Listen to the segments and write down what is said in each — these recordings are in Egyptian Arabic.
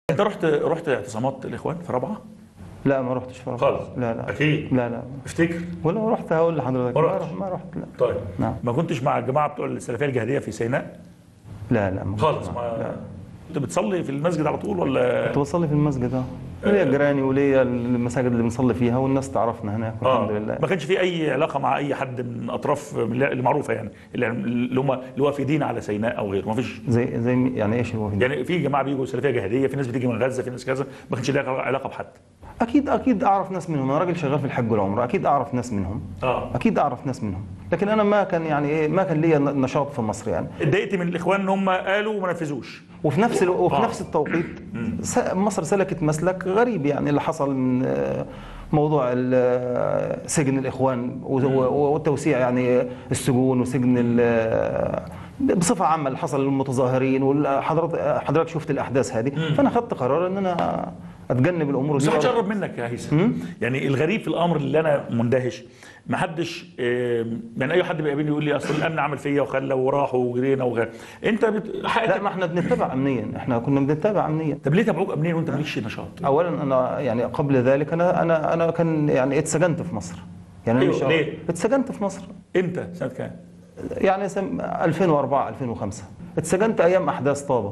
انت رحت رحت اعتصامات الاخوان في رابعه لا ما رحتش فرنسا خالص لا لا اكيد لا لا افتكر ولا رحت هقول لحضرتك ما ما رحتش. رحت ما رحت لا طيب نعم. ما كنتش مع الجماعه بتوع السلفيه الجهاديه في سيناء لا لا ما كنتش خالص معه. لا ما كنت بتصلي في المسجد على طول ولا كنت بصلي في المسجد اه ليا جيراني وليا المساجد اللي بنصلي فيها والناس تعرفنا هناك والحمد لله ما كانش في اي علاقه مع اي حد من اطراف المعروفه يعني اللي اللي هم الوافدين على سيناء او غيره ما فيش زي زي مي- يعني ايش هو يعني في جماعه بيجوا سلفيه جهاديه في ناس بتيجي من غزه في ناس كذا ما كانش لها علاقه بحد اكيد اكيد اعرف ناس منهم انا راجل شغال في الحج والعمره اكيد اعرف ناس منهم اه اكيد اعرف ناس منهم لكن انا ما كان يعني ايه ما كان ليا نشاط في مصر يعني اتضايقت من الاخوان ان هم قالوا وما نفذوش وفي نفس ال... وفي آه. نفس التوقيت س... مصر سلكت مسلك غريب يعني اللي حصل من آه، موضوع ال- آه، سجن الاخوان و- و- والتوسيع يعني السجون وسجن ال- آه، بصفه عامه اللي حصل للمتظاهرين وحضرتك حضرتك شفت الاحداث هذه فانا اخذت قرار ان انا اتجنب الامور بس دي واحد جرب منك يا هيثم يعني الغريب في الامر اللي انا مندهش ما حدش آم، يعني اي حد بيقابلني يقول لي اصل الامن عمل فيا وخلى وراحوا وجرينا وغير انت بت... لا حقك ما احنا بنتبع امنيا احنا كنا بنتبع امنيا طب ليه تابعوك امنيا وانت مالكش نشاط؟ اولا انا يعني قبل ذلك انا انا انا كان يعني اتسجنت في مصر يعني أنا أيوة، مش ليه؟ اتسجنت في مصر امتى؟ سنه كام؟ يعني سم 2004 2005 اتسجنت ايام احداث طابه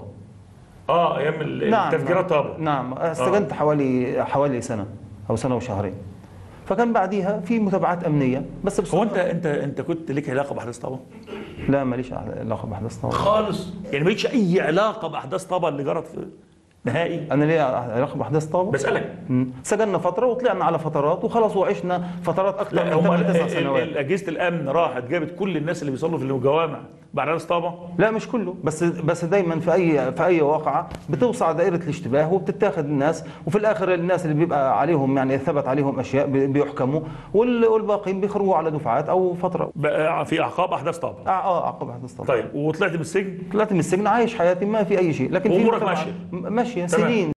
اه ايام ال- التفجيرات طابه نعم استجنت حوالي حوالي سنه او سنه وشهرين فكان بعديها في متابعات امنيه بس هو بصراحه انت انت انت كنت ليك علاقه باحداث طابه؟ لا ماليش علاقه باحداث طابه خالص يعني مالكش اي علاقه باحداث طابه اللي جرت في نهائي انا ليه علاقه باحداث طابه بسالك مم. سجلنا فتره وطلعنا على فترات وخلاص وعشنا فترات اكثر لا من هم ثمان تسع ال- سنوات ال- اجهزه الامن راحت جابت كل الناس اللي بيصلوا في الجوامع بعد احداث طابه لا مش كله بس بس دايما في اي في اي واقعه بتوسع دائره الاشتباه وبتتاخذ الناس وفي الاخر الناس اللي بيبقى عليهم يعني ثبت عليهم اشياء بي- بيحكموا وال- والباقيين بيخرجوا على دفعات او فتره بقى في اعقاب احداث طابه اه اه عقب احداث طبعا طيب وطلعت من السجن طلعت من السجن عايش حياتي ما في اي شيء لكن في وأمورك متابعة- ماشية؟ م- ماشيه تمام. سنين